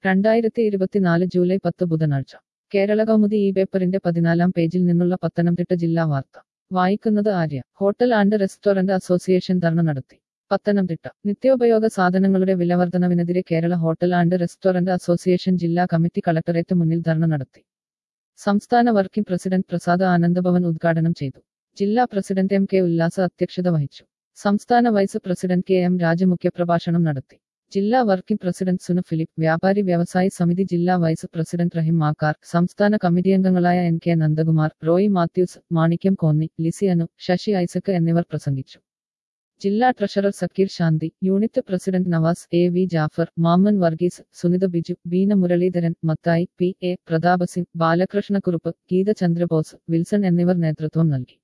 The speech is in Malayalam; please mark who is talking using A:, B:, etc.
A: രണ്ടായിരത്തി ഇരുപത്തിനാല് ജൂലൈ പത്ത് ബുധനാഴ്ച കേരള കൗമുദി ഈ പേപ്പറിന്റെ പതിനാലാം പേജിൽ നിന്നുള്ള പത്തനംതിട്ട ജില്ലാ വാർത്ത വായിക്കുന്നത് Arya hotel and restaurant association dharna നടത്തി പത്തനംതിട്ട നിത്യോപയോഗ സാധനങ്ങളുടെ വിലവർധനവിനെതിരെ Kerala hotel and restaurant association ജില്ലാ കമ്മിറ്റി കളക്ടറേറ്റ് മുന്നിൽ ധർണ നടത്തി സംസ്ഥാന വർക്കിംഗ് പ്രസിഡന്റ് പ്രസാദ് ആനന്ദഭവൻ ഉദ്ഘാടനം ചെയ്തു ജില്ലാ പ്രസിഡന്റ് എം കെ ഉല്ലാസ അധ്യക്ഷത വഹിച്ചു സംസ്ഥാന vice president K M Raja മുഖ്യപ്രഭാഷണം നടത്തി ജില്ലാ വർക്കിംഗ് പ്രസിഡന്റ് സുനു ഫിലിപ്പ് വ്യാപാരി വ്യവസായി സമിതി ജില്ലാ വൈസ് പ്രസിഡന്റ് റഹിം മാക്കാർ സംസ്ഥാന കമ്മിറ്റി അംഗങ്ങളായ എൻ കെ നന്ദകുമാർ റോയ് മാത്യൂസ് മാണിക്യം കോന്നി ലിസി അനു ശശി ഐസക് എന്നിവർ പ്രസംഗിച്ചു ജില്ലാ treasurer Zakir Shanthi unit president Nawas A V Jafar Maman Varghese Sunitha Biju Beena Muraleedharan Mathai P A Prathapasingh Balakrishnakkurup Geetha Chandrabose Wilson എന്നിവർ നേതൃത്വം നൽകി